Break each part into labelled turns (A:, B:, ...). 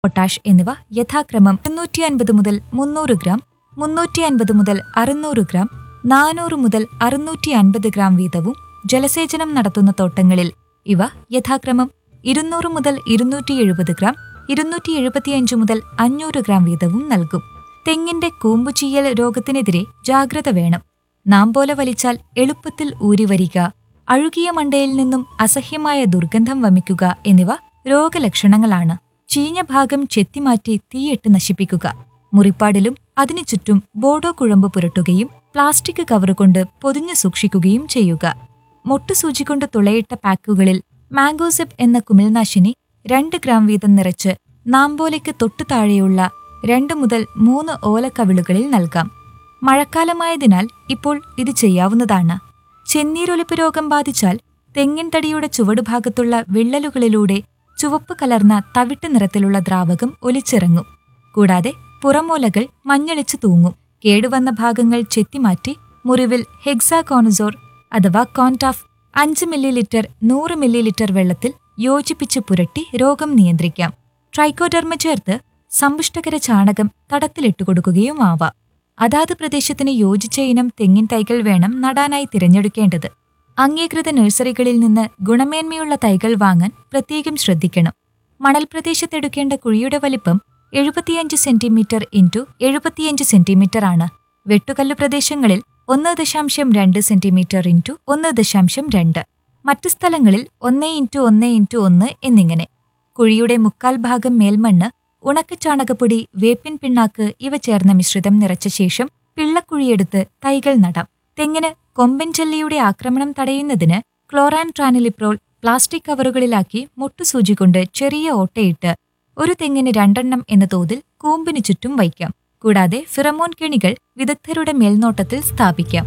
A: potash എന്നിവ യഥാക്രമം മുന്നൂറ്റി അൻപത് മുതൽ മുന്നൂറ് ഗ്രാം മുന്നൂറ്റി അൻപത് മുതൽ അറുന്നൂറ് ഗ്രാം നാനൂറ് മുതൽ അറുന്നൂറ്റി അൻപത് ഗ്രാം വീതവും ജലസേചനം നടത്തുന്ന തോട്ടങ്ങളിൽ ഇവ യഥാക്രമം ഇരുന്നൂറ് മുതൽ ഇരുന്നൂറ്റി എഴുപത് ഗ്രാം ഇരുന്നൂറ്റി എഴുപത്തിയഞ്ച് മുതൽ അഞ്ഞൂറ് ഗ്രാം വീതവും നൽകും തെങ്ങിന്റെ കൂമ്പുചീയൽ രോഗത്തിനെതിരെ ജാഗ്രത വേണം നാം പോലെ വലിച്ചാൽ എളുപ്പത്തിൽ ഊരിവരിക അഴുകിയ മണ്ടയിൽ നിന്നും അസഹ്യമായ ദുർഗന്ധം വമിക്കുക എന്നിവ രോഗലക്ഷണങ്ങളാണ് ചീഞ്ഞ ഭാഗം ചെത്തിമാറ്റി തീയിട്ട് നശിപ്പിക്കുക മുറിപ്പാടിലും അതിനു ചുറ്റും ബോഡോ കുഴമ്പ് പുരട്ടുകയും പ്ലാസ്റ്റിക് കവറുകൊണ്ട് പൊതിഞ്ഞു സൂക്ഷിക്കുകയും ചെയ്യുക മൊട്ടുസൂചി കൊണ്ട് തുളയിട്ട പാക്കുകളിൽ മാംഗോസെപ്പ് എന്ന കുമിൾനാശിനി രണ്ട് ഗ്രാം വീതം നിറച്ച് നാമ്പോലയ്ക്ക് തൊട്ടു താഴെയുള്ള രണ്ട് മുതൽ മൂന്ന് ഓലക്കവിളുകളിൽ നൽകാം മഴക്കാലമായതിനാൽ ഇപ്പോൾ ഇത് ചെയ്യാവുന്നതാണ് ചെന്നീരൊലിപ്പ് രോഗം ബാധിച്ചാൽ തെങ്ങിൻ തടിയുടെ ചുവടുഭാഗത്തുള്ള വിള്ളലുകളിലൂടെ ചുവപ്പ് കലർന്ന തവിട്ട് നിറത്തിലുള്ള ദ്രാവകം ഒലിച്ചിറങ്ങും കൂടാതെ പുറമൂലകൾ മഞ്ഞളിച്ചു തൂങ്ങും കേടുവന്ന ഭാഗങ്ങൾ ചെത്തിമാറ്റി മുറിവിൽ ഹെക്സാകോണസോർ അഥവാ കോൺടാഫ് അഞ്ച് മില്ലി ലിറ്റർ നൂറ് മില്ലി ലിറ്റർ വെള്ളത്തിൽ യോജിപ്പിച്ച് പുരട്ടി രോഗം നിയന്ത്രിക്കാം ട്രൈക്കോഡെർമ ചേർത്ത് സമ്പുഷ്ടകര ചാണകം തടത്തിലിട്ടു കൊടുക്കുകയും ആവാം അതാത് പ്രദേശത്തിന് യോജിച്ച ഇനം തെങ്ങിൻ തൈകൾ വേണം നടാനായി തിരഞ്ഞെടുക്കേണ്ടത് അംഗീകൃത നഴ്സറികളിൽ നിന്ന് ഗുണമേന്മയുള്ള തൈകൾ വാങ്ങാൻ പ്രത്യേകം ശ്രദ്ധിക്കണം മണൽ പ്രദേശത്തെടുക്കേണ്ട കുഴിയുടെ വലിപ്പം എഴുപത്തിയഞ്ച് സെന്റിമീറ്റർ ഇൻറ്റു എഴുപത്തിയഞ്ച് സെന്റിമീറ്റർ ആണ് വെട്ടുകല്ല് പ്രദേശങ്ങളിൽ ഒന്ന് ദശാംശം രണ്ട് സെന്റിമീറ്റർ ഇൻറ്റു ഒന്ന് ദശാംശം രണ്ട് മറ്റു സ്ഥലങ്ങളിൽ ഒന്ന് ഇൻറ്റു ഒന്ന് ഇൻറ്റു ഒന്ന് എന്നിങ്ങനെ കുഴിയുടെ മുക്കാൽ ഭാഗം മേൽമണ്ണ് ഉണക്ക ചാണകപ്പൊടി വേപ്പിൻ പിണ്ണാക്ക് ഇവ ചേർന്ന മിശ്രിതം നിറച്ച ശേഷം പിള്ളക്കുഴിയെടുത്ത് തൈകൾ നടാം തെങ്ങിന് കൊമ്പൻ ചെല്ലിയുടെ ആക്രമണം തടയുന്നതിന് ക്ലോറാൻ ട്രാനിലിപ്രോൾ പ്ലാസ്റ്റിക് കവറുകളിലാക്കി മുട്ടുസൂചി കൊണ്ട് ചെറിയ ഓട്ടയിട്ട് ഒരു തെങ്ങിന് രണ്ടെണ്ണം എന്ന തോതിൽ കൂമ്പിന് ചുറ്റും വയ്ക്കാം കൂടാതെ ഫിറമോൺ കെണികൾ വിദഗ്ധരുടെ മേൽനോട്ടത്തിൽ സ്ഥാപിക്കാം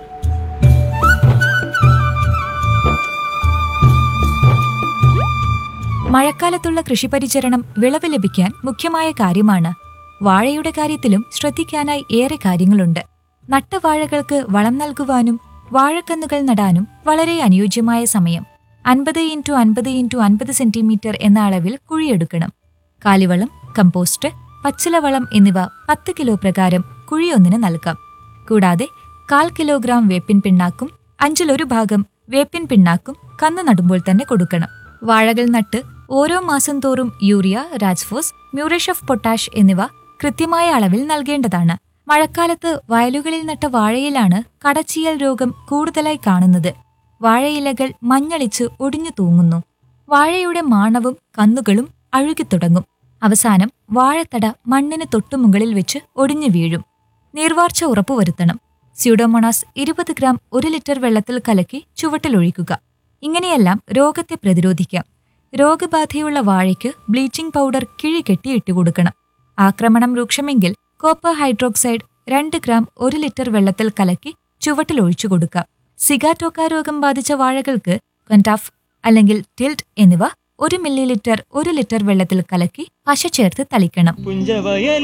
A: മഴക്കാലത്തുള്ള കൃഷിപരിചരണം വിളവ് ലഭിക്കാൻ മുഖ്യമായ കാര്യമാണ് വാഴയുടെ കാര്യത്തിലും ശ്രദ്ധിക്കാനായി ഏറെ കാര്യങ്ങളുണ്ട് നട്ട വാഴകൾക്ക് വളം നൽകുവാനും വാഴക്കന്നുകൾ നടാനും വളരെ അനുയോജ്യമായ സമയം അൻപത് ഇൻറ്റു അൻപത് ഇൻറ്റു അൻപത് സെന്റിമീറ്റർ എന്ന അളവിൽ കുഴിയെടുക്കണം കാലിവളം കമ്പോസ്റ്റ് പച്ചിലവളം എന്നിവ പത്ത് കിലോ പ്രകാരം കുഴിയൊന്നിന് നൽകാം കൂടാതെ കാൽ കിലോഗ്രാം വേപ്പിൻ പിണ്ണാക്കും അഞ്ചിലൊരു ഭാഗം വേപ്പിൻ പിണ്ണാക്കും കന്ന് നടുമ്പോൾ തന്നെ കൊടുക്കണം വാഴകൾ നട്ട് ഓരോ മാസം തോറും urea Rajphos muriate of potash എന്നിവ കൃത്യമായ അളവിൽ നൽകേണ്ടതാണ് മഴക്കാലത്ത് വയലുകളിൽ നട്ട വാഴയിലാണ് കടച്ചിയൽ രോഗം കൂടുതലായി കാണുന്നത് വാഴയിലകൾ മഞ്ഞളിച്ച് ഒടിഞ്ഞു തൂങ്ങുന്നു വാഴയുടെ മാണവും കന്നുകളും അഴുകിത്തുടങ്ങും അവസാനം വാഴത്തട മണ്ണിന് തൊട്ടുമുകളിൽ വെച്ച് ഒടിഞ്ഞു വീഴും നീർവാർച്ച ഉറപ്പുവരുത്തണം സ്യൂഡോമോണാസ് ഇരുപത് ഗ്രാം ഒരു ലിറ്റർ വെള്ളത്തിൽ കലക്കി ചുവട്ടിലൊഴിക്കുക ഇങ്ങനെയെല്ലാം രോഗത്തെ പ്രതിരോധിക്കാം രോഗബാധയുള്ള വാഴയ്ക്ക് ബ്ലീച്ചിംഗ് പൗഡർ കിഴി കെട്ടി ഇട്ടുകൊടുക്കണം ആക്രമണം രൂക്ഷമെങ്കിൽ കോപ്പർ ഹൈഡ്രോക്സൈഡ് രണ്ട് ഗ്രാം ഒരു ലിറ്റർ വെള്ളത്തിൽ കലക്കി ചുവട്ടിൽ ഒഴിച്ചു കൊടുക്കാം സിഗാറ്റോക്ക രോഗം ബാധിച്ച വാഴകൾക്ക് കണ്ടാഫ് അല്ലെങ്കിൽ ടിൽറ്റ് എന്നിവ ഒരു മില്ലി ലിറ്റർ ഒരു ലിറ്റർ വെള്ളത്തിൽ കലക്കി പശ ചേർത്ത് തളിക്കണം
B: പുഞ്ചവയൽ